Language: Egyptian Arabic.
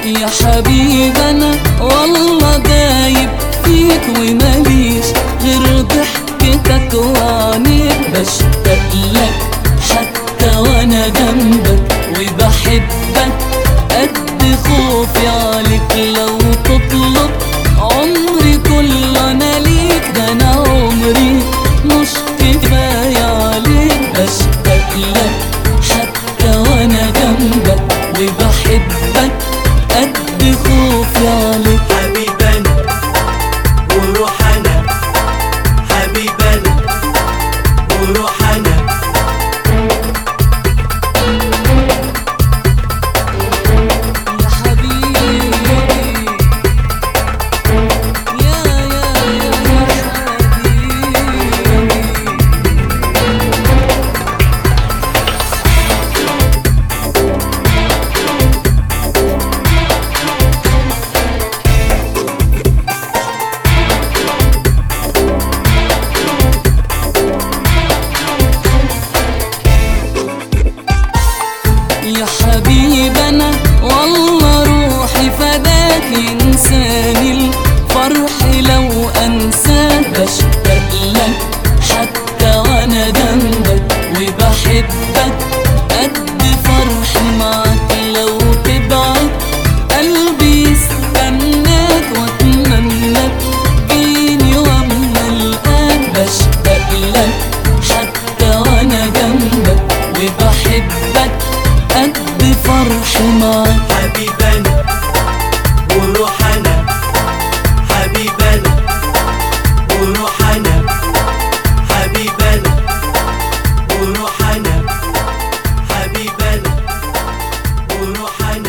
يا حبيبنا والله دايب فيك وماليش غير ضحكتك وعينيك بشتاق لك حتى وانا جنبك وبحبك قد خوفي عليك لو تطلب عمري كله انا ليك ده انا عمري مش كفايه عليك بشتاق لك حتى وانا جنبك وبحبك قد خوفي عليك حبيبنا وروحنا حبيبنا وروحنا يا حبيبي يا يا يا يا حبيبي يا حبيبنا والله روحي فداك ينساني الفرح لو انساك بشتاق لك حتى وانا جنبك وبحبك قد فرحي معاك لو تبعد قلبي يستناك واتمنى تجيني واما القاك بشتاق لك حتى وانا جنبك وبحبك قد فرحي معاك حبيبنا وروحنا حبيبنا وروحنا حبيبنا وروحنا حبيبنا وروحنا